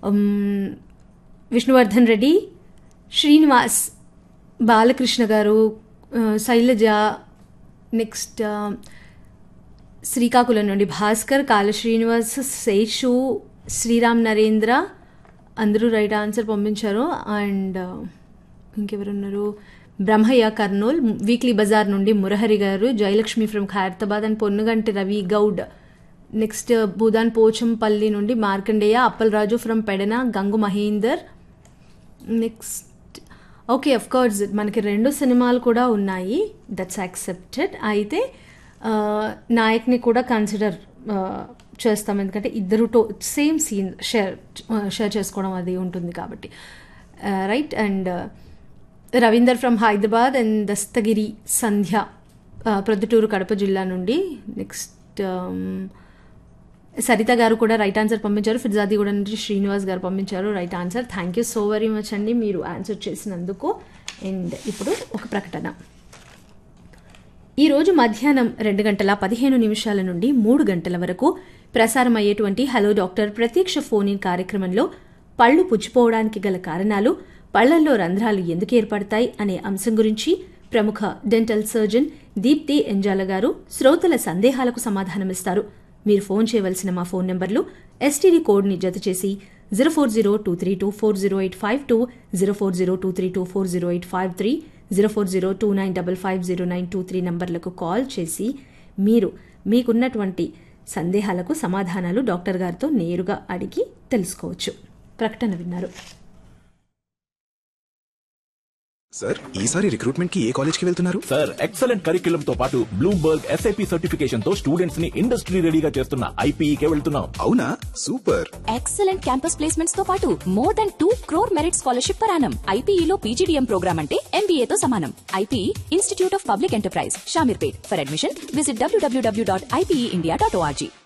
ఉమ్, విష్ణువర్ధన్ రెడ్డి శ్రీనివాస్ బాలకృష్ణ గారు ఆ, శైలజ నెక్స్ట్ ఆ, శ్రీకాకుళం నుండి భాస్కర్ కాల శ్రీనివాస్ శేషు శ్రీరామ్ నరేంద్ర అందరూ రైట్ ఆన్సర్ పంపించారు అండ్ ఇంకెవరున్నారు బ్రహ్మయ్య కర్నూల్ వీక్లీ బజార్ నుండి మురహరి గారు Jayalakshmi from Khairatabad and Ponnuganti Ravi Goud next Bhoodan Pochampally నుండి Markandeya Appalaraju from Pedana Gangu Mahender next okay of course మనకి రెండు సినిమాలు కూడా ఉన్నాయి దట్స్ యాక్సెప్టెడ్ అయితే ఆ, నాయక్ని కూడా కన్సిడర్ చేస్తాం ఎందుకంటే ఇద్దరు టో సేమ్ సీన్ షేర్ షేర్ చేసుకోవడం అది ఉంటుంది కాబట్టి right and Ravinder from Hyderabad and Dastagiri Sandhya ఆ, ప్రొద్దుటూరు కడప జిల్లా నుండి నెక్స్ట్ సరిత గారు కూడా రైట్ ఆన్సర్ పంపించారు ఫిర్జాది కూడా నుంచి శ్రీనివాస్ గారు పంపించారు right answer thank you so very much అండి మీరు ఆన్సర్ చేసినందుకు అండ్ ఇప్పుడు ఒక ప్రకటన ఈరోజు మధ్యాహ్నం రెండు గంటల పదిహేను నిమిషాల నుండి మూడు గంటల వరకు ప్రసారం అయ్యేటువంటి హలో డాక్టర్ ప్రత్యక్ష ఫోన్ ఇన్ కార్యక్రమంలో పళ్ళు పుచ్చిపోవడానికి గల కారణాలు పళ్లల్లో రంధ్రాలు ఎందుకు ఏర్పడతాయి అనే అంశం గురించి ప్రముఖ డెంటల్ సర్జన్ దీప్తి ఎంజాల గారు శ్రోతల సందేహాలకు సమాధానమిస్తారు మీరు ఫోన్ చేయవలసిన మా ఫోన్ నెంబర్లు ఎస్టీడీ కోడ్ని జత చేసి zero four zero two three two four zero eight five two zero four zero two three two four zero eight five three zero four zero two nine double five zero nine two three నంబర్లకు call చేసి మీరు మీకున్నటువంటి సందేహాలకు సమాధానాలు doctor గారితో నేరుగా అడిగి తెలుసుకోవచ్చు ప్రకటన విన్నారు సార్ ఈసారి రిక్రూట్మెంట్ కి ఏ కాలేజ్ కి వెళ్తున్నారు సార్ ఎక్సలెంట్ కరిక్యులం తో పాటు బ్లూంబర్గ్ ఎస్ఐపి సర్టిఫికేషన్ తో స్టూడెంట్స్ ని ఇండస్ట్రీ రెడీగా చేస్తున్న ఐపీఈకే వెళ్తున్నాం అవునా సూపర్ ఎక్సలెంట్ క్యాంపస్ ప్లేస్మెంట్స్ తో పాటు more than two crore merit scholarship పరానం ఐపీఈలో పీజీడీఎం ప్రోగ్రామ్ అంటే ఎంబీఏ తో సమానం IPE institute of public enterprise Shamirpet for admission visit WWW dot IPE India dot ORG